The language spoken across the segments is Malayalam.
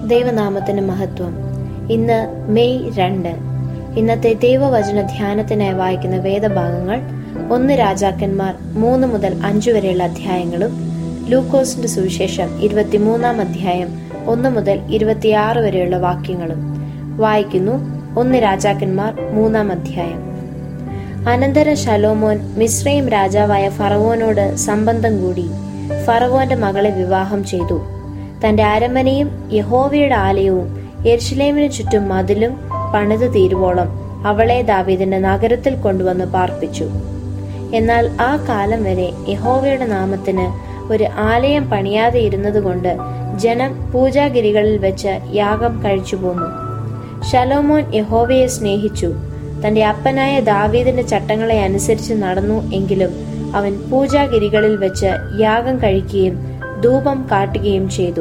ദൈവനാമത്തിന് മഹത്വം ഇന്ന് മെയ് രണ്ട് ഇന്നത്തെ ദൈവവചന ധ്യാനത്തിനായി വായിക്കുന്ന വേദഭാഗങ്ങൾ ഒന്ന് രാജാക്കന്മാർ മൂന്ന് മുതൽ അഞ്ചു വരെയുള്ള അധ്യായങ്ങളും ലൂക്കോസിന്റെ സുവിശേഷം ഇരുപത്തിമൂന്നാം അധ്യായം ഒന്ന് മുതൽ ഇരുപത്തിയാറ് വരെയുള്ള വാക്യങ്ങളും വായിക്കുന്നു ഒന്ന് രാജാക്കന്മാർ മൂന്നാം അധ്യായം അനന്തരം ശലോമോൻ മിശ്രയും രാജാവായ ഫറവോനോട് സംബന്ധം കൂടി ഫറവോന്റെ മകളെ വിവാഹം ചെയ്തു തന്റെ അരമനയും യഹോവയുടെ ആലയവും യെരുശലേമിനു ചുറ്റും മതിലും പണിത് തീരുവോളം അവളെ ദാവീദിന്റെ നഗരത്തിൽ കൊണ്ടുവന്ന് പാർപ്പിച്ചു എന്നാൽ ആ കാലം വരെ യഹോവയുടെ നാമത്തിന് ഒരു ആലയം പണിയാതെ ഇരുന്നതുകൊണ്ട് ജനം പൂജാഗിരികളിൽ വെച്ച് യാഗം കഴിച്ചു പോന്നു ശലോമോൻ യഹോവയെ സ്നേഹിച്ചു തന്റെ അപ്പനായ ദാവീദിന്റെ ചട്ടങ്ങളെ അനുസരിച്ച് നടന്നു എങ്കിലും അവൻ പൂജാഗിരികളിൽ വെച്ച് യാഗം കഴിക്കുകയും ധൂപം കാട്ടുകയും ചെയ്തു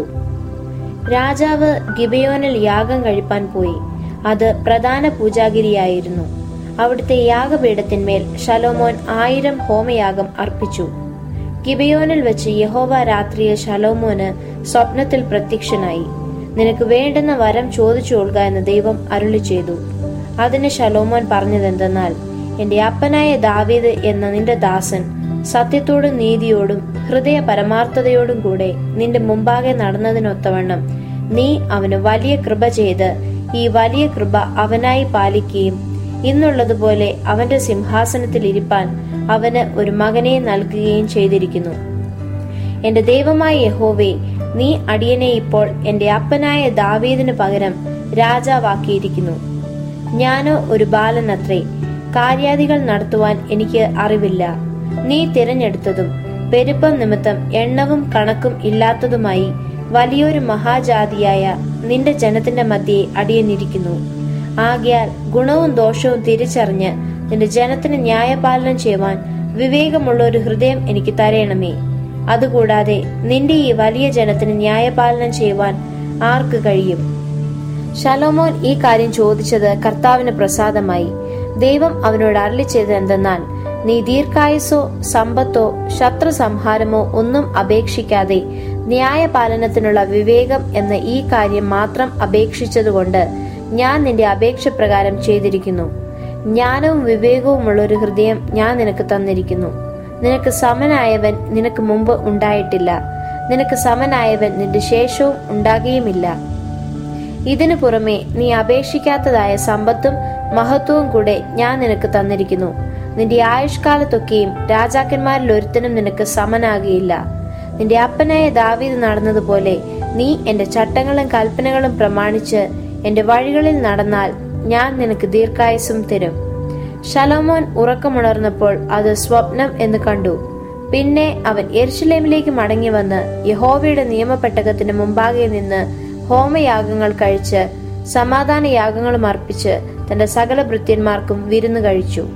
രാജാവ് ഗിബയോനിൽ യാഗം കഴിപ്പാൻ പോയി അത് പ്രധാന പൂജാഗിരിയായിരുന്നു അവിടുത്തെ യാഗപീഠത്തിന്മേൽ ശലോമോൻ ആയിരം ഹോമയാഗം അർപ്പിച്ചു ഗിബയോനിൽ വെച്ച് യഹോവ രാത്രിയിൽ ശലോമോന് സ്വപ്നത്തിൽ പ്രത്യക്ഷനായി നിനക്ക് വേണ്ടുന്ന വരം ചോദിച്ചു കൊള്ളുക എന്ന് ദൈവം അരുളി ചെയ്തു അതിന് ശലോമോൻ പറഞ്ഞതെന്തെന്നാൽ എന്റെ അപ്പനായ ദാവീദ് എന്ന നിന്റെ ദാസൻ സത്യത്തോടും നീതിയോടും ഹൃദയ പരമാർത്ഥതയോടും കൂടെ നിന്റെ മുമ്പാകെ നടന്നതിനൊത്തവണ്ണം നീ അവന് വലിയ കൃപ ചെയ്ത് ഈ വലിയ കൃപ അവനായി പാലിക്കുകയും ഇന്നുള്ളതുപോലെ അവന്റെ സിംഹാസനത്തിൽ ഇരിപ്പാൻ അവന് ഒരു മകനെ നൽകുകയും ചെയ്തിരിക്കുന്നു എന്റെ ദൈവമായ യഹോവേ നീ അടിയനെ ഇപ്പോൾ എന്റെ അപ്പനായ ദാവീദിന് പകരം രാജാവാക്കിയിരിക്കുന്നു ഞാനോ ഒരു ബാലനത്രേ കാര്യാദികൾ നടത്തുവാൻ എനിക്ക് അറിവില്ല നീ തിരഞ്ഞെടുത്തതും പെരുപ്പം നിമിത്തം എണ്ണവും കണക്കും ഇല്ലാത്തതുമായി വലിയൊരു മഹാജാതിയായ നിന്റെ ജനത്തിന്റെ മധ്യേ അടിയനിരിക്കുന്നു ആകയാൽ ഗുണവും ദോഷവും തിരിച്ചറിഞ്ഞ് നിന്റെ ജനത്തിന് ന്യായപാലനം ചെയ്യുവാൻ വിവേകമുള്ള ഒരു ഹൃദയം എനിക്ക് തരയണമേ അതുകൂടാതെ നിന്റെ ഈ വലിയ ജനത്തിന് ന്യായപാലനം ചെയ്യുവാൻ ആർക്ക് കഴിയും ശലോമോൻ ഈ കാര്യം ചോദിച്ചത് കർത്താവിന് പ്രസാദമായി ദൈവം അവനോട് അരളി ചെയ്തത് എന്തെന്നാൽ നീ ദീർഘായുസോ സമ്പത്തോ ശത്രു സംഹാരമോ ഒന്നും അപേക്ഷിക്കാതെ ന്യായപാലനത്തിനുള്ള വിവേകം എന്ന ഈ കാര്യം മാത്രം അപേക്ഷിച്ചതുകൊണ്ട് ഞാൻ നിന്റെ അപേക്ഷ പ്രകാരം ചെയ്തിരിക്കുന്നു ജ്ഞാനവും വിവേകവുമുള്ള ഒരു ഹൃദയം ഞാൻ നിനക്ക് തന്നിരിക്കുന്നു നിനക്ക് സമനായവൻ നിനക്ക് മുമ്പ് ഉണ്ടായിട്ടില്ല നിനക്ക് സമനായവൻ നിന്റെ ശേഷവും ഉണ്ടാകുകയുമില്ല ഇതിനു പുറമെ നീ അപേക്ഷിക്കാത്തതായ സമ്പത്തും മഹത്വവും കൂടെ ഞാൻ നിനക്ക് തന്നിരിക്കുന്നു നിന്റെ ആയുഷ്കാലത്തൊക്കെയും രാജാക്കന്മാരിൽ ഒരുത്തനും നിനക്ക് സമനാകുകയില്ല നിന്റെ അപ്പനായ ദാവീദ് നടന്നതുപോലെ നീ എന്റെ ചട്ടങ്ങളും കൽപ്പനകളും പ്രമാണിച്ച് എന്റെ വഴികളിൽ നടന്നാൽ ഞാൻ നിനക്ക് ദീർഘായുസും തരും ശലോമോൻ ഉറക്കമുണർന്നപ്പോൾ അത് സ്വപ്നം എന്ന് കണ്ടു പിന്നെ അവൻ എർശിലേമിലേക്ക് മടങ്ങി വന്ന് യഹോവയുടെ നിയമപ്പെട്ടകത്തിന് മുമ്പാകെ നിന്ന് ഹോമയാഗങ്ങൾ കഴിച്ച് സമാധാന യാഗങ്ങളും അർപ്പിച്ച് തന്റെ സകല ഭൃത്യന്മാർക്കും വിരുന്നു കഴിച്ചു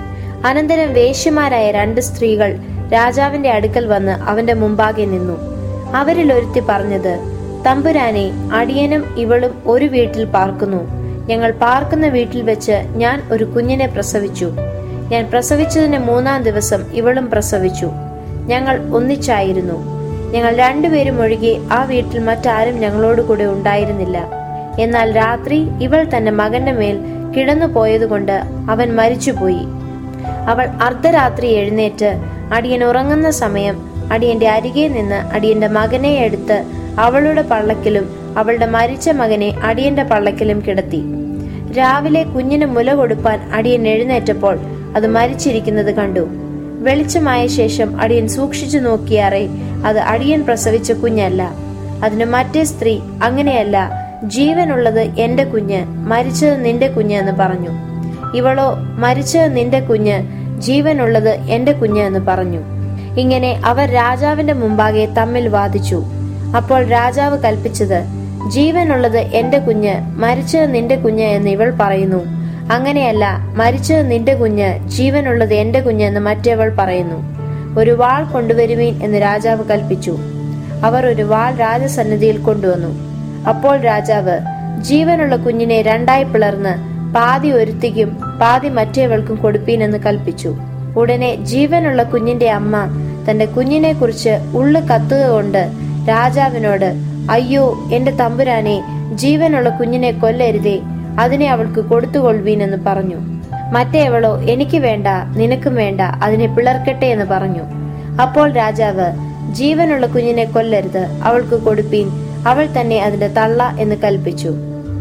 അനന്തരം വേശ്യമാരായ രണ്ട് സ്ത്രീകൾ രാജാവിന്റെ അടുക്കൽ വന്ന് അവന്റെ മുമ്പാകെ നിന്നു അവരിൽ ഒരുത്തി പറഞ്ഞത് തമ്പുരാനെ അടിയനും ഇവളും ഒരു വീട്ടിൽ പാർക്കുന്നു ഞങ്ങൾ പാർക്കുന്ന വീട്ടിൽ വെച്ച് ഞാൻ ഒരു കുഞ്ഞിനെ പ്രസവിച്ചു ഞാൻ പ്രസവിച്ചതിന് മൂന്നാം ദിവസം ഇവളും പ്രസവിച്ചു ഞങ്ങൾ ഒന്നിച്ചായിരുന്നു ഞങ്ങൾ രണ്ടുപേരും ഒഴികെ ആ വീട്ടിൽ മറ്റാരും ഞങ്ങളോട് കൂടെ ഉണ്ടായിരുന്നില്ല എന്നാൽ രാത്രി ഇവൾ തന്റെ മകന്റെ മേൽ കിടന്നു പോയതുകൊണ്ട് അവൻ മരിച്ചുപോയി അവൾ അർദ്ധരാത്രി എഴുന്നേറ്റ് അടിയൻ ഉറങ്ങുന്ന സമയം അടിയന്റെ അരികെ നിന്ന് അടിയന്റെ മകനെ എടുത്ത് അവളുടെ പള്ളക്കിലും അവളുടെ മരിച്ച മകനെ അടിയന്റെ പള്ളക്കിലും കിടത്തി രാവിലെ കുഞ്ഞിന് മുല കൊടുപ്പാൻ അടിയൻ എഴുന്നേറ്റപ്പോൾ അത് മരിച്ചിരിക്കുന്നത് കണ്ടു വെളിച്ചമായ ശേഷം അടിയൻ സൂക്ഷിച്ചു നോക്കിയാറേ അത് അടിയൻ പ്രസവിച്ച കുഞ്ഞല്ല അതിന് മറ്റേ സ്ത്രീ അങ്ങനെയല്ല ജീവനുള്ളത് എന്റെ കുഞ്ഞ് മരിച്ചത് നിന്റെ കുഞ്ഞ് എന്ന് പറഞ്ഞു ഇവളോ മരിച്ചത് നിന്റെ കുഞ്ഞ് ജീവനുള്ളത് എന്റെ കുഞ്ഞ് എന്ന് പറഞ്ഞു ഇങ്ങനെ അവർ രാജാവിന്റെ മുമ്പാകെ തമ്മിൽ വാദിച്ചു അപ്പോൾ രാജാവ് കൽപ്പിച്ചത് ജീവനുള്ളത് എന്റെ കുഞ്ഞ് മരിച്ചത് നിന്റെ കുഞ്ഞ് എന്ന് ഇവൾ പറയുന്നു അങ്ങനെയല്ല മരിച്ചത് നിന്റെ കുഞ്ഞ് ജീവനുള്ളത് എന്റെ കുഞ്ഞ് എന്ന് മറ്റേവൾ പറയുന്നു ഒരു വാൾ കൊണ്ടുവരുവീൻ എന്ന് രാജാവ് കൽപ്പിച്ചു അവർ ഒരു വാൾ രാജസന്നിധിയിൽ കൊണ്ടുവന്നു അപ്പോൾ രാജാവ് ജീവനുള്ള കുഞ്ഞിനെ രണ്ടായി പിളർന്ന് പാതി ഒരുത്തിക്കും പാതി മറ്റേവൾക്കും കൊടുപ്പീൻ എന്ന് കൽപ്പിച്ചു ഉടനെ ജീവനുള്ള കുഞ്ഞിന്റെ അമ്മ തന്റെ കുഞ്ഞിനെ കുറിച്ച് ഉള്ളു കത്തുക കൊണ്ട് രാജാവിനോട് അയ്യോ എന്റെ തമ്പുരാനെ ജീവനുള്ള കുഞ്ഞിനെ കൊല്ലരുതേ അതിനെ അവൾക്ക് കൊടുത്തുകൊള്ളുവീൻ എന്ന് പറഞ്ഞു മറ്റേവളോ എനിക്ക് വേണ്ട നിനക്കും വേണ്ട അതിനെ പിളർക്കട്ടെ എന്ന് പറഞ്ഞു അപ്പോൾ രാജാവ് ജീവനുള്ള കുഞ്ഞിനെ കൊല്ലരുത് അവൾക്ക് കൊടുപ്പീൻ അവൾ തന്നെ അതിന്റെ തള്ള എന്ന് കൽപ്പിച്ചു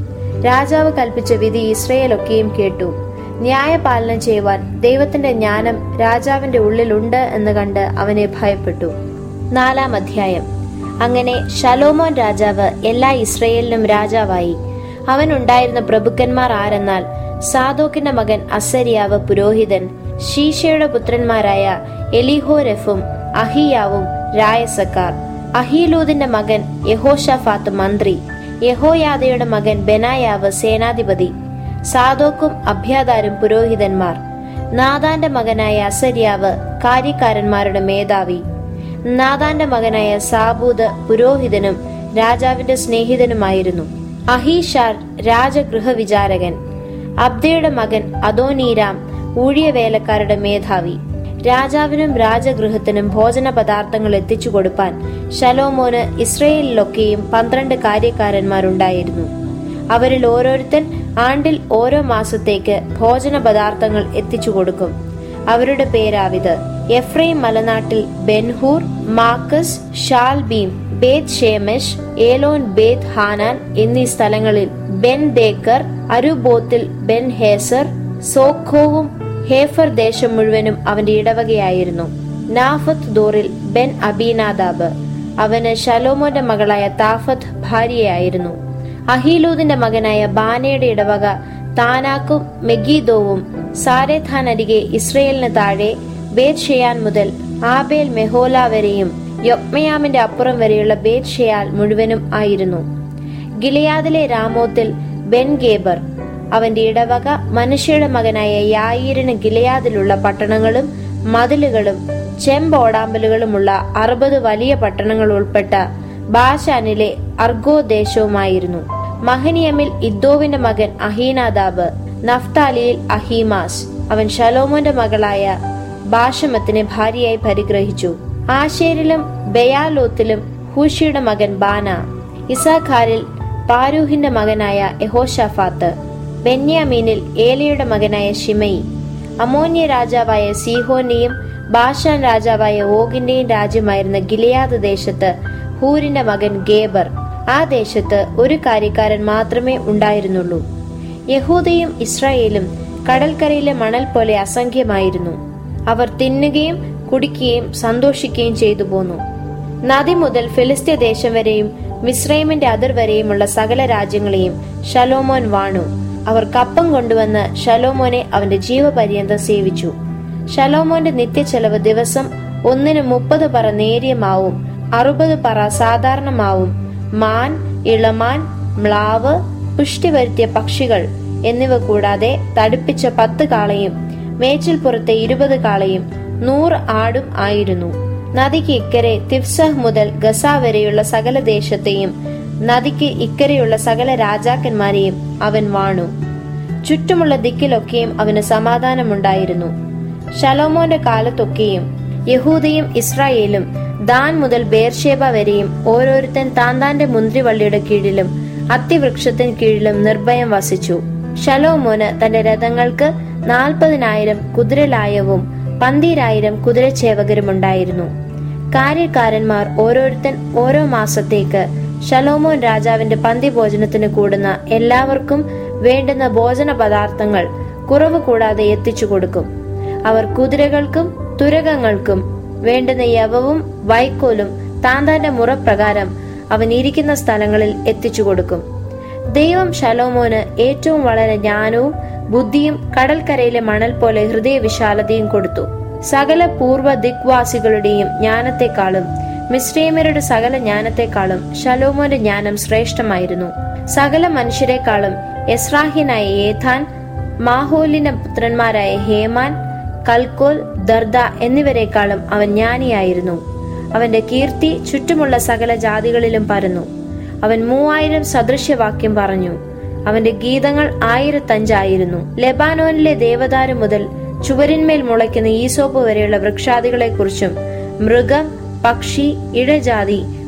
രാജാവ് കൽപ്പിച്ച വിധി ഇസ്രയേലൊക്കെയും കേട്ടു ന്യായപാലനം ചെയ്യുവാൻ ദൈവത്തിന്റെ ജ്ഞാനം രാജാവിന്റെ ഉള്ളിലുണ്ട് എന്ന് കണ്ട് അവനെ ഭയപ്പെട്ടു നാലാം അധ്യായം അങ്ങനെ ശലോമോൻ രാജാവ് എല്ലാ ഇസ്രയേലിനും രാജാവായി അവനുണ്ടായിരുന്ന പ്രഭുക്കന്മാർ ആരെന്നാൽ സാദോക്കിന്റെ മകൻ അസരിയാവ് പുരോഹിതൻ ശീശയുടെ പുത്രന്മാരായ എലിഹോരെഫും അഹിയാവും രായസക്കാർ അഹീലൂദിന്റെ മകൻ യഹോഷഫാത്ത് മന്ത്രി യഹോയാദയുടെ മകൻ ബെനായാവ് സേനാധിപതി സാദോക്കും അഭ്യാതാരും പുരോഹിതന്മാർ നാദാന്റെ മകനായ അസര്യാവ് കാര്യക്കാരന്മാരുടെ മേധാവി നാദാന്റെ മകനായ സാബൂദ് പുരോഹിതനും രാജാവിന്റെ സ്നേഹിതനുമായിരുന്നു അഹീഷാർ രാജഗൃഹവിചാരകൻ അബ്ദയുടെ മകൻ അദോനീരാം ഊഴിയവേലക്കാരുടെ മേധാവി രാജാവിനും രാജഗൃഹത്തിനും ഭോജന പദാർത്ഥങ്ങൾ എത്തിച്ചു കൊടുപ്പാൻ ശലോമോന് ഇസ്രയേലിലൊക്കെയും പന്ത്രണ്ട് കാര്യക്കാരന്മാരുണ്ടായിരുന്നു അവരിൽ ഓരോരുത്തൻ ആണ്ടിൽ ഓരോ മാസത്തേക്ക് ഭോജന പദാർത്ഥങ്ങൾ എത്തിച്ചു കൊടുക്കും അവരുടെ പേരാവിത് എഫ്രൈം മലനാട്ടിൽ ബെൻഹൂർ മാക്കസ് ഷാൽബീം ബേത് ഷേമെഷ് ഏലോൻ ബേത് ഹാനാൻ എന്നീ സ്ഥലങ്ങളിൽ ബെൻ ദേക്കർ അരുബോത്തിൽ ബെൻ ഹേസർ സോഖോവും ഹേഫർ ദേശം മുഴുവനും അവന്റെ ഇടവകയായിരുന്നു നാഫത്ത് ദോറിൽ ബെൻ അബീനാദാബ് അവന് ശലോമോന്റെ മകളായ താഫത്ത് ഭാര്യയായിരുന്നു അഹീലൂദിന്റെ മകനായ ബാനയുടെ ഇടവക താനാക്കും മെഗീദോവും സാരേഥാൻ അരികെ ഇസ്രയേലിന് താഴെ ബേത് ഷെയാൻ മുതൽ ആബേൽ മെഹോല വരെയും യൊക്മയാമിന്റെ അപ്പുറം വരെയുള്ള ബേത് ഷെയാൽ മുഴുവനും ആയിരുന്നു ഗിലിയാദിലെ രാമോത്തിൽ ബെൻ ഗേബർ അവന്റെ ഇടവക മനുഷ്യയുടെ മകനായ യായീരിന് ഗിലയാദിലുള്ള പട്ടണങ്ങളും മതിലുകളും ചെമ്പോടാമ്പലുകളുമുള്ള അറുപത് വലിയ പട്ടണങ്ങൾ ഉൾപ്പെട്ട ബാഷാനിലെ അർഗോ ദേശവുമായിരുന്നു മഹനിയമിൽ ഇദ്ദോവിന്റെ മകൻ അഹീനാദാബ് നഫ്താലിയിൽ അഹീമാസ് അവൻ ശലോമോന്റെ മകളായ ബാഷമത്തിനെ ഭാര്യയായി പരിഗ്രഹിച്ചു ആശേരിലും ബയാലോത്തിലും ഹൂഷിയുടെ മകൻ ബാന ഇസാഖാരിൽ പാരൂഹിന്റെ മകനായ യഹോഷഫാത്ത് ബെന്യാമീനിൽ ഏലിയുടെ മകനായ ഷിമയി അമോന്യ രാജാവായ സീഹോന്റെയും ബാഷാൻ രാജാവായ ഓഗിന്റെയും രാജ്യമായിരുന്ന ഗിലിയാദ് ദേശത്ത് ഹൂരിന്റെ മകൻ ഗേബർ ആ ദേശത്ത് ഒരു കാര്യക്കാരൻ മാത്രമേ ഉണ്ടായിരുന്നുള്ളൂ യഹൂദയും ഇസ്രായേലും കടൽക്കരയിലെ മണൽ പോലെ അസംഖ്യമായിരുന്നു അവർ തിന്നുകയും കുടിക്കുകയും സന്തോഷിക്കുകയും ചെയ്തു പോന്നു നദി മുതൽ ഫിലിസ്തീയ ദേശം വരെയും മിസ്രൈമിന്റെ അതിർ വരെയുമുള്ള സകല രാജ്യങ്ങളെയും ശലോമോൻ വാണു അവർ കപ്പം കൊണ്ടുവന്ന് ശലോമോനെ അവന്റെ ജീവപര്യന്തം സേവിച്ചു ശലോമോന്റെ നിത്യച്ചെലവ് ദിവസം ഒന്നിന് മുപ്പത് പറ നേരിയ മാവും അറുപത് പറ സാധാരണ മാവും മാൻ ഇളമാൻ മ്ലാവ് പുഷ്ടി വരുത്തിയ പക്ഷികൾ എന്നിവ കൂടാതെ തടിപ്പിച്ച പത്ത് കാളയും മേച്ചിൽപ്പുറത്തെ ഇരുപത് കാളയും നൂറ് ആടും ആയിരുന്നു നദിക്ക് ഇക്കരെ തിഫ്സഹ് മുതൽ ഗസ വരെയുള്ള സകല ദേശത്തെയും നദിക്ക് ഇക്കരെയുള്ള സകല രാജാക്കന്മാരെയും അവൻ വാണു ചുറ്റുമുള്ള ദിക്കിലൊക്കെയും അവന് സമാധാനമുണ്ടായിരുന്നു ശലോമോന്റെ കാലത്തൊക്കെയും യഹൂദയും ഇസ്രായേലും ദാൻ മുതൽ ബേർഷേബ വരെയും ഓരോരുത്തൻ താന്താന്റെ മുന്തിരിവള്ളിയുടെ കീഴിലും അത്തിവൃക്ഷത്തിന് കീഴിലും നിർഭയം വസിച്ചു ശലോമോന് തന്റെ രഥങ്ങൾക്ക് നാൽപ്പതിനായിരം കുതിരലായവും പന്തീരായിരം കുതിരച്ചേവകരുമുണ്ടായിരുന്നു കാര്യക്കാരന്മാർ ഓരോരുത്തൻ ഓരോ മാസത്തേക്ക് ശലോമോൻ രാജാവിന്റെ പന്തി ഭോജനത്തിന് കൂടുന്ന എല്ലാവർക്കും വേണ്ടുന്ന ഭോജന പദാർത്ഥങ്ങൾ കുറവ് കൂടാതെ എത്തിച്ചു കൊടുക്കും അവർ കുതിരകൾക്കും തുരകങ്ങൾക്കും വേണ്ടുന്ന യവവും വൈക്കോലും താന്താന്റെ മുറപ്രകാരം അവൻ ഇരിക്കുന്ന സ്ഥലങ്ങളിൽ എത്തിച്ചു കൊടുക്കും ദൈവം ശലോമോന് ഏറ്റവും വളരെ ജ്ഞാനവും ബുദ്ധിയും കടൽക്കരയിലെ മണൽ പോലെ ഹൃദയവിശാലതയും കൊടുത്തു സകല പൂർവ്വ ദിക്വാസികളുടെയും ജ്ഞാനത്തെക്കാളും മിശ്രൈമരുടെ സകല ജ്ഞാനത്തെക്കാളും ശലോമോന്റെ ജ്ഞാനം ശ്രേഷ്ഠമായിരുന്നു സകല മനുഷ്യരെക്കാളും എസ്രാഹ്യനായ ഏഥാൻ മാഹോലിന്റെ പുത്രന്മാരായ ഹേമാൻ കൽക്കോൽ ദർദ എന്നിവരെക്കാളും അവൻ ജ്ഞാനിയായിരുന്നു അവന്റെ കീർത്തി ചുറ്റുമുള്ള സകല ജാതികളിലും പരന്നു അവൻ മൂവായിരം സദൃശ്യവാക്യം പറഞ്ഞു അവന്റെ ഗീതങ്ങൾ ആയിരത്തഞ്ചായിരുന്നു ലെബാനോനിലെ ദേവദാരു മുതൽ ചുവരിന്മേൽ മുളയ്ക്കുന്ന ഈസോപ്പ് വരെയുള്ള വൃക്ഷാദികളെക്കുറിച്ചും മൃഗം പക്ഷി ഇഴജാതി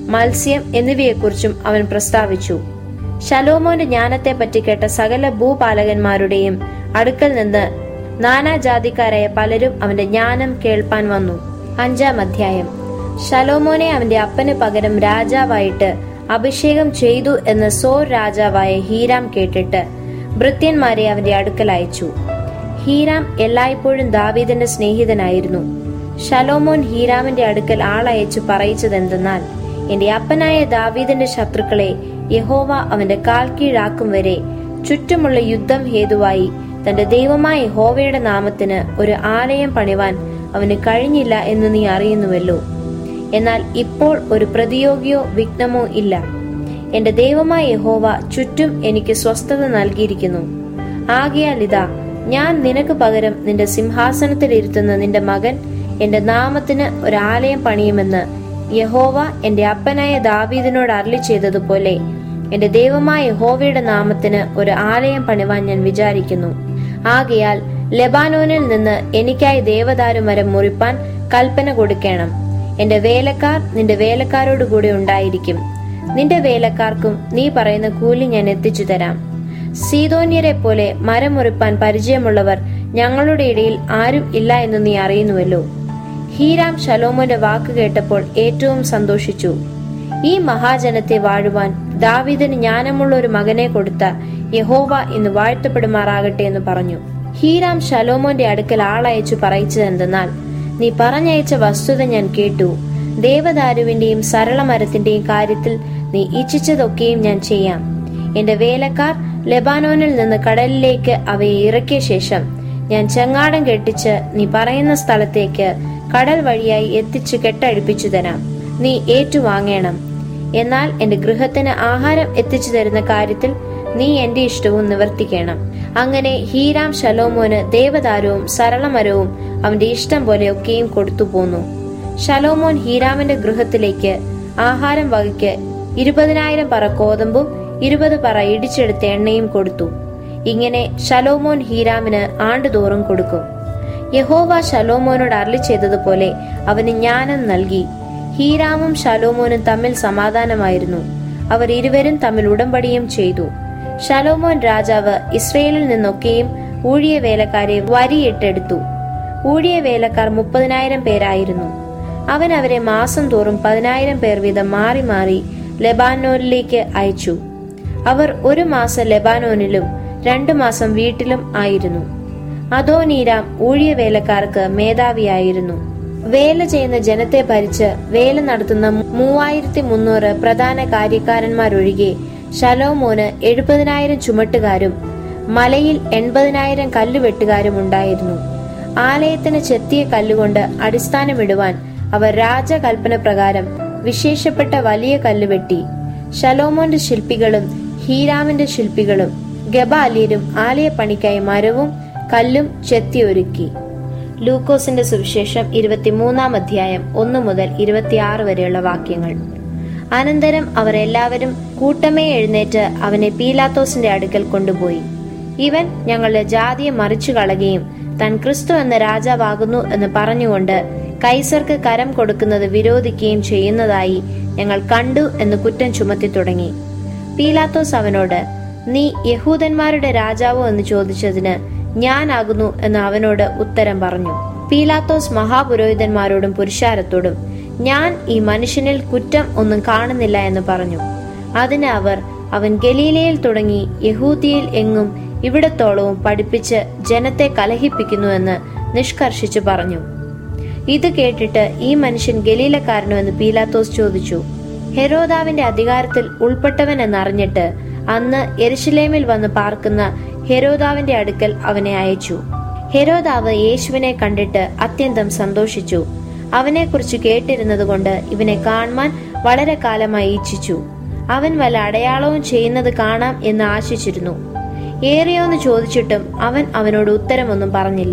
മത്സ്യം എന്നിവയെക്കുറിച്ചും അവൻ പ്രസ്താവിച്ചു ശലോമോന്റെ ജ്ഞാനത്തെപ്പറ്റി കേട്ട സകല ഭൂപാലകന്മാരുടെയും അടുക്കൽ നിന്ന് നാനാജാതിക്കാരായ പലരും അവന്റെ ജ്ഞാനം കേൾപ്പാൻ വന്നു അഞ്ചാം അധ്യായം ശലോമോനെ അവന്റെ അപ്പന് പകരം രാജാവായിട്ട് അഭിഷേകം ചെയ്തു എന്ന് സോർ രാജാവായ ഹീരാം കേട്ടിട്ട് ഭൃത്യന്മാരെ അവന്റെ അടുക്കൽ അയച്ചു ഹീരാം എല്ലായ്പ്പോഴും ദാവീദിന്റെ സ്നേഹിതനായിരുന്നു ശലോമോൻ ഹീരാമിന്റെ അടുക്കൽ ആളയച്ചു പറയിച്ചതെന്തെന്നാൽ എന്റെ അപ്പനായ ദാവീദിന്റെ ശത്രുക്കളെ യഹോവ അവന്റെ കാൽ കീഴാക്കും വരെ ചുറ്റുമുള്ള യുദ്ധം ഹേതുവായി തന്റെ ദൈവമായ യഹോവയുടെ നാമത്തിന് ഒരു ആലയം പണിവാൻ അവന് കഴിഞ്ഞില്ല എന്ന് നീ അറിയുന്നുവല്ലോ എന്നാൽ ഇപ്പോൾ ഒരു പ്രതിയോഗിയോ വിഘ്നമോ ഇല്ല എന്റെ ദൈവമായ യഹോവ ചുറ്റും എനിക്ക് സ്വസ്ഥത നൽകിയിരിക്കുന്നു ആകയാൽ ഇതാ ഞാൻ നിനക്ക് പകരം നിന്റെ സിംഹാസനത്തിലിരുത്തുന്ന നിന്റെ മകൻ എന്റെ നാമത്തിന് ഒരാലയം പണിയുമെന്ന് യഹോവ എന്റെ അപ്പനായ ദാവീദിനോട് അരളി ചെയ്തതുപോലെ എന്റെ ദൈവമായ യഹോവയുടെ നാമത്തിന് ഒരു ആലയം പണിവാൻ ഞാൻ വിചാരിക്കുന്നു ആകയാൽ ലെബാനോനിൽ നിന്ന് എനിക്കായി ദേവദാരു മരം മുറിപ്പാൻ കൽപ്പന കൊടുക്കണം എന്റെ വേലക്കാർ നിന്റെ വേലക്കാരോട് കൂടെ ഉണ്ടായിരിക്കും നിന്റെ വേലക്കാർക്കും നീ പറയുന്ന കൂലി ഞാൻ എത്തിച്ചു തരാം സീതോന്യരെ പോലെ മരം മുറിപ്പാൻ പരിചയമുള്ളവർ ഞങ്ങളുടെ ഇടയിൽ ആരും ഇല്ല എന്ന് നീ അറിയുന്നുവല്ലോ ഹീരാം ശലോമോന്റെ വാക്ക് കേട്ടപ്പോൾ ഏറ്റവും സന്തോഷിച്ചു ഈ മഹാജനത്തെ വാഴുവാൻ ദാവീദിന് ജ്ഞാനമുള്ള ഒരു മകനെ കൊടുത്ത യഹോവ ഇന്ന് വാഴ്ത്തപ്പെടുമാറാകട്ടെ എന്ന് പറഞ്ഞു ഹീരാം ശലോമോന്റെ അടുക്കൽ ആളയച്ചു പറയിച്ചതെന്തെന്നാൽ നീ പറഞ്ഞയച്ച വസ്തുത ഞാൻ കേട്ടു ദേവദാരുവിന്റെയും സരളമരത്തിന്റെയും കാര്യത്തിൽ നീ ഇച്ഛിച്ചതൊക്കെയും ഞാൻ ചെയ്യാം എന്റെ വേലക്കാർ ലെബാനോനിൽ നിന്ന് കടലിലേക്ക് അവയെ ഇറക്കിയ ശേഷം ഞാൻ ചെങ്ങാടം കെട്ടിച്ച് നീ പറയുന്ന സ്ഥലത്തേക്ക് കടൽ വഴിയായി എത്തിച്ചു കെട്ടഴിപ്പിച്ചു തരാം നീ ഏറ്റുവാങ്ങേണം എന്നാൽ എന്റെ ഗൃഹത്തിന് ആഹാരം എത്തിച്ചു തരുന്ന കാര്യത്തിൽ നീ എന്റെ ഇഷ്ടവും നിവർത്തിക്കണം അങ്ങനെ ഹീരാം ശലോമോന് ദേവദാരവും സരളമരവും അവന്റെ ഇഷ്ടം പോലെ ഒക്കെയും കൊടുത്തു പോന്നു ശലോമോൻ ഹീരാമിന്റെ ഗൃഹത്തിലേക്ക് ആഹാരം വകയ്ക്ക് ഇരുപതിനായിരം പറ കോതമ്പും ഇരുപത് പറ ഇടിച്ചെടുത്ത എണ്ണയും കൊടുത്തു ഇങ്ങനെ ശലോമോൻ ഹീരാമിന് ആണ്ടുതോറും കൊടുക്കും യഹോവ ശലോമോനോട് അരളി ചെയ്തതുപോലെ അവന് ജ്ഞാനം നൽകി ഹീരാമും ശലോമോനും തമ്മിൽ സമാധാനമായിരുന്നു അവർ ഇരുവരും തമ്മിൽ ഉടമ്പടിയും ചെയ്തു ശലോമോൻ രാജാവ് ഇസ്രയേലിൽ നിന്നൊക്കെയും ഊഴിയ വേലക്കാരെ വരിയിട്ടെടുത്തു ഊഴിയ വേലക്കാർ മുപ്പതിനായിരം പേരായിരുന്നു അവൻ അവരെ മാസം തോറും പതിനായിരം പേർ വീതം മാറി മാറി ലെബാനോനിലേക്ക് അയച്ചു അവർ ഒരു മാസം ലെബാനോനിലും രണ്ടു മാസം വീട്ടിലും ആയിരുന്നു അതോനീരാം ഊഴിയ വേലക്കാർക്ക് മേധാവിയായിരുന്നു വേല ചെയ്യുന്ന ജനത്തെ ഭരിച്ച് വേല നടത്തുന്ന മൂവായിരത്തി മുന്നൂറ് പ്രധാന കാര്യക്കാരന്മാരൊഴികെ ശലോമോന് എഴുപതിനായിരം ചുമട്ടുകാരും മലയിൽ എൺപതിനായിരം കല്ലുവെട്ടുകാരും ഉണ്ടായിരുന്നു ആലയത്തിന് ചെത്തിയ കല്ലുകൊണ്ട് അടിസ്ഥാനമിടുവാൻ അവർ രാജകൽപ്പന പ്രകാരം വിശേഷപ്പെട്ട വലിയ കല്ല് വെട്ടി ശലോമോന്റെ ശില്പികളും ഹീരാമിന്റെ ശില്പികളും ഗബാലിയരും ആലയപ്പണിക്കായി മരവും കല്ലും ചെത്തിയൊരുക്കി ലൂക്കോസിന്റെ സുവിശേഷം ഇരുപത്തിമൂന്നാം അധ്യായം ഒന്ന് മുതൽ ഇരുപത്തിയാറ് വരെയുള്ള വാക്യങ്ങൾ അനന്തരം അവർ എല്ലാവരും കൂട്ടമേ എഴുന്നേറ്റ് അവനെ പീലാത്തോസിന്റെ അടുക്കൽ കൊണ്ടുപോയി ഇവൻ ഞങ്ങളുടെ ജാതിയെ മറിച്ചു കളയുകയും താൻ ക്രിസ്തു എന്ന രാജാവാകുന്നു എന്ന് പറഞ്ഞുകൊണ്ട് കൈസർക്ക് കരം കൊടുക്കുന്നത് വിരോധിക്കുകയും ചെയ്യുന്നതായി ഞങ്ങൾ കണ്ടു എന്ന് കുറ്റം ചുമത്തി തുടങ്ങി പീലാത്തോസ് അവനോട് നീ യഹൂദന്മാരുടെ രാജാവോ എന്ന് ചോദിച്ചതിന് ഞാനാകുന്നു എന്ന് അവനോട് ഉത്തരം പറഞ്ഞു പീലാത്തോസ് മഹാപുരോഹിതന്മാരോടും പുരുഷാരത്തോടും ഞാൻ ഈ മനുഷ്യനിൽ കുറ്റം ഒന്നും കാണുന്നില്ല എന്ന് പറഞ്ഞു അതിന് അവർ അവൻ ഗലീലയിൽ തുടങ്ങി യഹൂദിയിൽ എങ്ങും ഇവിടത്തോളവും പഠിപ്പിച്ച് ജനത്തെ കലഹിപ്പിക്കുന്നുവെന്ന് നിഷ്കർഷിച്ചു പറഞ്ഞു ഇത് കേട്ടിട്ട് ഈ മനുഷ്യൻ ഗലീലക്കാരനോ എന്ന് പീലാത്തോസ് ചോദിച്ചു ഹെരോദാവിന്റെ അധികാരത്തിൽ ഉൾപ്പെട്ടവൻ എന്നറിഞ്ഞിട്ട് അന്ന് എരുശലേമിൽ വന്ന് പാർക്കുന്ന ഹെരോദാവിന്റെ അടുക്കൽ അവനെ അയച്ചു ഹെരോദാവ് യേശുവിനെ കണ്ടിട്ട് അത്യന്തം സന്തോഷിച്ചു അവനെക്കുറിച്ച് കേട്ടിരുന്നത് കൊണ്ട് ഇവനെ കാണുവാൻ വളരെ കാലമായി ഇച്ഛിച്ചു അവൻ വല്ല അടയാളവും ചെയ്യുന്നത് കാണാം എന്ന് ആശിച്ചിരുന്നു ഏറിയോന്ന് ചോദിച്ചിട്ടും അവൻ അവനോട് ഉത്തരമൊന്നും പറഞ്ഞില്ല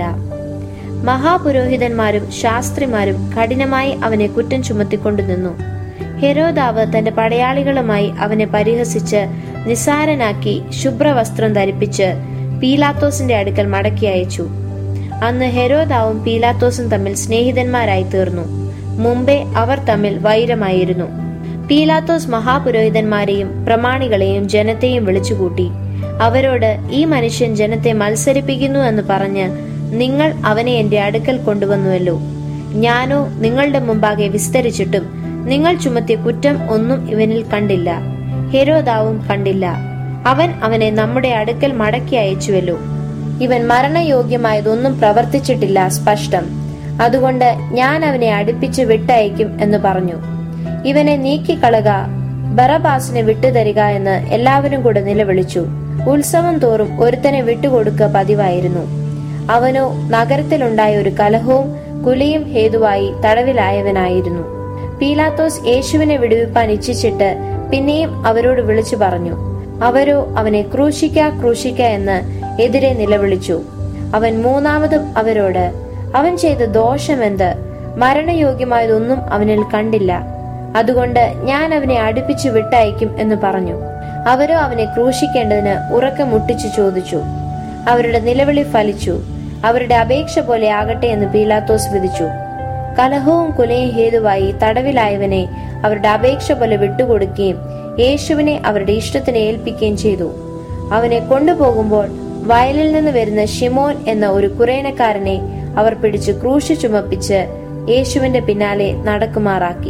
മഹാപുരോഹിതന്മാരും ശാസ്ത്രിമാരും കഠിനമായി അവനെ കുറ്റം ചുമത്തിക്കൊണ്ടു നിന്നു ഹെരോദാവ് തന്റെ പടയാളികളുമായി അവനെ പരിഹസിച്ച് നിസാരനാക്കി ശുഭ്രവസ്ത്രം ധരിപ്പിച്ച് പീലാത്തോസിന്റെ അടുക്കൽ മടക്കി അയച്ചു അന്ന് ഹെരോദാവും പീലാത്തോസും തമ്മിൽ സ്നേഹിതന്മാരായി തീർന്നു മുമ്പേ അവർ തമ്മിൽ വൈരമായിരുന്നു പീലാത്തോസ് മഹാപുരോഹിതന്മാരെയും പ്രമാണികളെയും ജനത്തെയും വിളിച്ചുകൂട്ടി അവരോട് ഈ മനുഷ്യൻ ജനത്തെ മത്സരിപ്പിക്കുന്നു എന്ന് പറഞ്ഞ് നിങ്ങൾ അവനെ എന്റെ അടുക്കൽ കൊണ്ടുവന്നുവല്ലോ ഞാനോ നിങ്ങളുടെ മുമ്പാകെ വിസ്തരിച്ചിട്ടും നിങ്ങൾ ചുമത്തിയ കുറ്റം ഒന്നും ഇവനിൽ കണ്ടില്ല ഹെരോദാവും കണ്ടില്ല അവൻ അവനെ നമ്മുടെ അടുക്കൽ മടക്കി അയച്ചുവല്ലോ ഇവൻ മരണയോഗ്യമായതൊന്നും പ്രവർത്തിച്ചിട്ടില്ല സ്പഷ്ടം അതുകൊണ്ട് ഞാൻ അവനെ അടുപ്പിച്ച് വിട്ടയക്കും എന്ന് പറഞ്ഞു ഇവനെ നീക്കിക്കളക ബറബാസിനെ വിട്ടുതരിക എന്ന് എല്ലാവരും കൂടെ നിലവിളിച്ചു ഉത്സവം തോറും ഒരുത്തനെ വിട്ടുകൊടുക്കുക പതിവായിരുന്നു അവനോ നഗരത്തിലുണ്ടായ ഒരു കലഹവും കുലിയും ഹേതുവായി തടവിലായവനായിരുന്നു പീലാത്തോസ് യേശുവിനെ വിടുവിപ്പാൻ ഇച്ഛിച്ചിട്ട് പിന്നെയും അവരോട് വിളിച്ചു പറഞ്ഞു അവരോ അവനെ ക്രൂശിക്ക ക്രൂശിക്ക എന്ന് എതിരെ നിലവിളിച്ചു അവൻ മൂന്നാമതും അവരോട് അവൻ ചെയ്ത ദോഷമെന്ത് മരണയോഗ്യമായതൊന്നും അവനിൽ കണ്ടില്ല അതുകൊണ്ട് ഞാൻ അവനെ അടുപ്പിച്ചു വിട്ടയക്കും എന്ന് പറഞ്ഞു അവരോ അവനെ ക്രൂശിക്കേണ്ടതിന് ഉറക്കെ മുട്ടിച്ചു ചോദിച്ചു അവരുടെ നിലവിളി ഫലിച്ചു അവരുടെ അപേക്ഷ പോലെ ആകട്ടെ എന്ന് പീലാത്തോസ് വിധിച്ചു കലഹവും കുലയും ഹേതുവായി തടവിലായവനെ അവരുടെ അപേക്ഷ പോലെ വിട്ടുകൊടുക്കുകയും യേശുവിനെ അവരുടെ ഇഷ്ടത്തിന് ഏൽപ്പിക്കുകയും ചെയ്തു അവനെ കൊണ്ടുപോകുമ്പോൾ വയലിൽ നിന്ന് വരുന്ന ഷിമോൻ എന്ന ഒരു കുറേനക്കാരനെ അവർ പിടിച്ച് ക്രൂശ് ചുമപ്പിച്ച് യേശുവിന്റെ പിന്നാലെ നടക്കുമാറാക്കി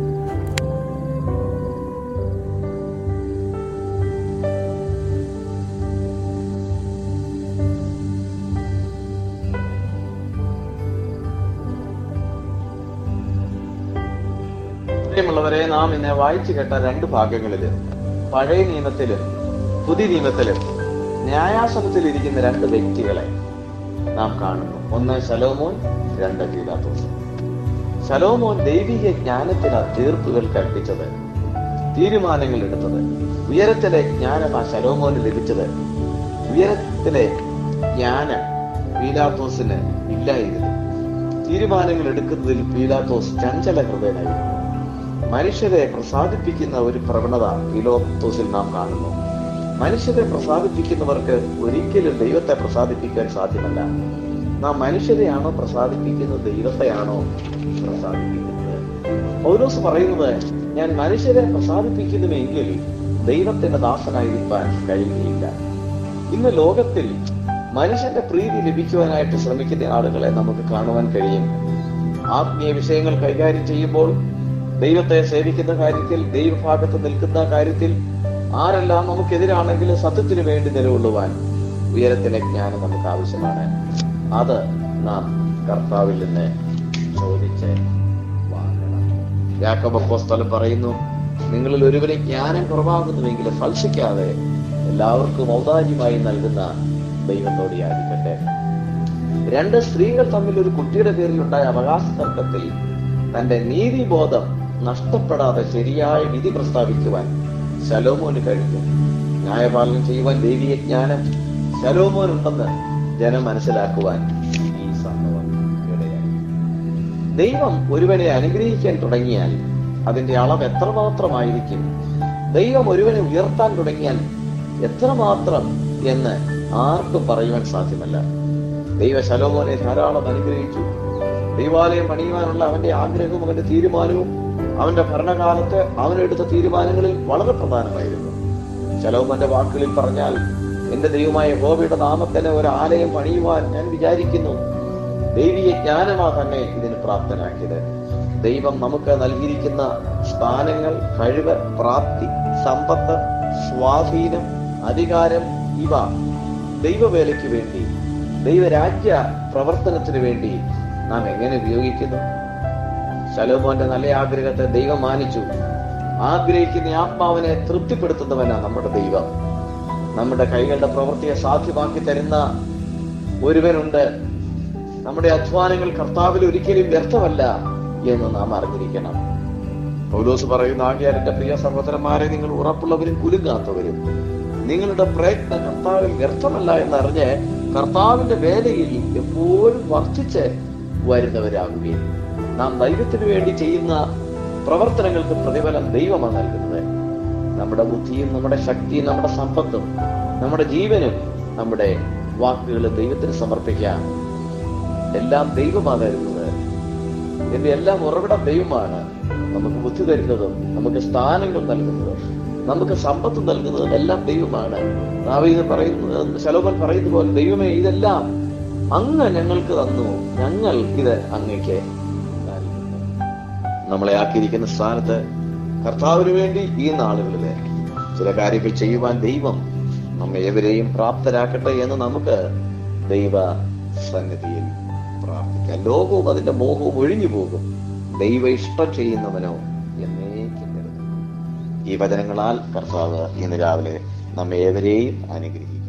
പ്രിയമുള്ളവരെ നാം ഇന്ന് വായിച്ചു കേട്ട രണ്ട് ഭാഗങ്ങളില് പഴയ നിയമത്തില് പുതിയ നിയമത്തില് ന്യായാസനത്തിൽ ഇരിക്കുന്ന രണ്ട് വ്യക്തികളെ നാം കാണുന്നു ഒന്ന് ശലോമോൻ രണ്ട് പീലാത്തോസ് ശലോമോൻ ദൈവിക ജ്ഞാനത്തിനാ തീർപ്പുകൾ കൽപ്പിച്ചത് തീരുമാനങ്ങൾ എടുത്തത് ഉയരത്തിലെ ജ്ഞാനം ആ ശലോമോന് ലഭിച്ചത് ഉയരത്തിലെ ജ്ഞാനം പീലാത്തോസിന് ഇല്ലായിരുന്നു തീരുമാനങ്ങൾ എടുക്കുന്നതിൽ പീലാത്തോസ് ചഞ്ചല ഹൃദയനായിരുന്നു മനുഷ്യരെ പ്രസാദിപ്പിക്കുന്ന ഒരു പ്രവണത പീലോത്തോസിൽ നാം കാണുന്നു മനുഷ്യരെ പ്രസാദിപ്പിക്കുന്നവർക്ക് ഒരിക്കലും ദൈവത്തെ പ്രസാദിപ്പിക്കാൻ സാധ്യമല്ല നാം മനുഷ്യരെയാണോ പ്രസാദിപ്പിക്കുന്നത് ദൈവത്തെയാണോ പ്രസാദിപ്പിക്കുന്നത് പൗലോസ് പറയുന്നത് ഞാൻ മനുഷ്യരെ പ്രസാദിപ്പിക്കുന്നുവെങ്കിൽ ദൈവത്തിന്റെ ദാസനായിരിക്കാൻ കഴിയുകയില്ല ഇന്ന് ലോകത്തിൽ മനുഷ്യന്റെ പ്രീതി ലഭിക്കുവാനായിട്ട് ശ്രമിക്കുന്ന ആളുകളെ നമുക്ക് കാണുവാൻ കഴിയും ആത്മീയ വിഷയങ്ങൾ കൈകാര്യം ചെയ്യുമ്പോൾ ദൈവത്തെ സേവിക്കുന്ന കാര്യത്തിൽ ദൈവഭാഗത്ത് നിൽക്കുന്ന കാര്യത്തിൽ ആരെല്ലാം നമുക്കെതിരാണെങ്കിലും സത്യത്തിന് വേണ്ടി നിലകൊള്ളുവാൻ ഉയരത്തിലെ ജ്ഞാനം നമുക്ക് ആവശ്യമാണ് അത് നാം കർത്താവിൽ നിന്ന് ചോദിച്ച് വാങ്ങണം യാക്കോബ് അപ്പോസ്തലൻ പറയുന്നു നിങ്ങളിൽ ഒരുവരെ ജ്ഞാനം കുറവാകുന്നുവെങ്കിൽ ഫൽസിക്കാതെ എല്ലാവർക്കും ഔദാര്യമായി നൽകുന്ന ദൈവത്തോട് യാചിക്കട്ടെ രണ്ട് സ്ത്രീകൾ തമ്മിൽ ഒരു കുട്ടിയുടെ പേരിൽ ഉണ്ടായ അവകാശ തർക്കത്തിൽ തന്റെ നീതിബോധം നഷ്ടപ്പെടാതെ ശരിയായ വിധി പ്രസ്താവിക്കുവാൻ ശലോമോന് കഴിഞ്ഞു ന്യായപാലനം ചെയ്യുവാൻ ദൈവിക ജ്ഞാനം ശലോമോനുണ്ടെന്ന് ജനം മനസ്സിലാക്കുവാൻ ഈ സംഭവം ഇടയായി ദൈവം ഒരുവനെ അനുഗ്രഹിക്കാൻ തുടങ്ങിയാൽ അതിന്റെ അളവ് എത്രമാത്രമായിരിക്കും ദൈവം ഒരുവനെ ഉയർത്താൻ തുടങ്ങിയാൽ എത്രമാത്രം എന്ന് ആർക്കും പറയുവാൻ സാധ്യമല്ല ദൈവ ശലോമോനെ ധാരാളം അനുഗ്രഹിച്ചു ദൈവാലയം പണിയുവാനുള്ള അവന്റെ ആഗ്രഹവും അവന്റെ തീരുമാനവും അവന്റെ ഭരണകാലത്ത് അവനെടുത്ത തീരുമാനങ്ങളിൽ വളരെ പ്രധാനമായിരുന്നു ശലോമോന്റെ വാക്കുകളിൽ പറഞ്ഞാൽ എന്റെ ദൈവമായ ഹോബയുടെ നാമത്തിന് ഒരു ആലയം പണിയുവാൻ ഞാൻ വിചാരിക്കുന്നു ദൈവീയ ജ്ഞാനമാ തന്നെ ഇതിന് പ്രാപ്തനാക്കിയത് ദൈവം നമുക്ക് നൽകിയിരിക്കുന്ന സ്ഥാനങ്ങൾ കഴിവ് പ്രാപ്തി സമ്പത്ത് സ്വാധീനം അധികാരം ഇവ ദൈവവേലയ്ക്ക് വേണ്ടി ദൈവരാജ്യ പ്രവർത്തനത്തിന് വേണ്ടി നാം എങ്ങനെ ഉപയോഗിക്കുന്നു ശലോമോന്റെ നല്ല ആഗ്രഹത്തെ ദൈവം മാനിച്ചു ആഗ്രഹിക്കുന്ന ആത്മാവിനെ തൃപ്തിപ്പെടുത്തുന്നവനാ നമ്മുടെ ദൈവം നമ്മുടെ കൈകളുടെ പ്രവൃത്തിയെ സാധ്യമാക്കി തരുന്ന ഒരുവനുണ്ട് നമ്മുടെ അധ്വാനങ്ങൾ കർത്താവിൽ ഒരിക്കലും വ്യർത്ഥമല്ല എന്ന് നാം അറിഞ്ഞിരിക്കണം പൗലോസ് പറയുന്ന ആകിയാൽ എന്റെ പ്രിയ സഹോദരന്മാരെ നിങ്ങൾ ഉറപ്പുള്ളവരും കുലുങ്ങാത്തവരും നിങ്ങളുടെ പ്രയത്നം കർത്താവിൽ വ്യർത്ഥമല്ല എന്നറിഞ്ഞ് കർത്താവിന്റെ വേലയിൽ എപ്പോഴും വർദ്ധിച്ച് വരുന്നവരാകുകയും നാം ദൈവത്തിന് വേണ്ടി ചെയ്യുന്ന പ്രവർത്തനങ്ങൾക്ക് പ്രതിഫലം ദൈവമാണ് നൽകുന്നത് നമ്മുടെ ബുദ്ധിയും നമ്മുടെ ശക്തിയും നമ്മുടെ സമ്പത്തും നമ്മുടെ ജീവനും നമ്മുടെ വാക്കുകളും ദൈവത്തിന് സമർപ്പിക്കാം എല്ലാം ദൈവമാണ് തരുന്നത് എന്റെ എല്ലാം ഉറവിടം ദൈവമാണ് നമുക്ക് ബുദ്ധി തരുന്നതും നമുക്ക് സ്ഥാനങ്ങൾ നൽകുന്നതും നമുക്ക് സമ്പത്ത് നൽകുന്നതും എല്ലാം ദൈവമാണ് ദാവീദ് പറയുന്നത് ശലോമൻ പറയുന്ന പോലെ ദൈവമേ ഇതെല്ലാം അങ്ങ് ഞങ്ങൾക്ക് തന്നു ഞങ്ങൾ ഇത് അങ്ങയ്ക്ക് നൽകുന്നു നമ്മളെ ആക്കിയിരിക്കുന്ന സ്ഥാനത്ത് കർത്താവിന് വേണ്ടി ഈ നാളുകളില് ചില കാര്യങ്ങൾ ചെയ്യുവാൻ ദൈവം നമ്മെ ഏവരെയും പ്രാപ്തരാക്കട്ടെ എന്ന് നമുക്ക് ദൈവ സന്നിധിയിൽ പ്രാർത്ഥിക്കാം ലോകവും അതിന്റെ മോഹവും ഒഴിഞ്ഞു പോകും ദൈവ ഇഷ്ടം ചെയ്യുന്നവനോ എന്നേക്കും നിലനിൽക്കും ഈ വചനങ്ങളാൽ കർത്താവ് ഇന്ന് രാവിലെ നമ്മെ ഏവരെയും അനുഗ്രഹിക്കും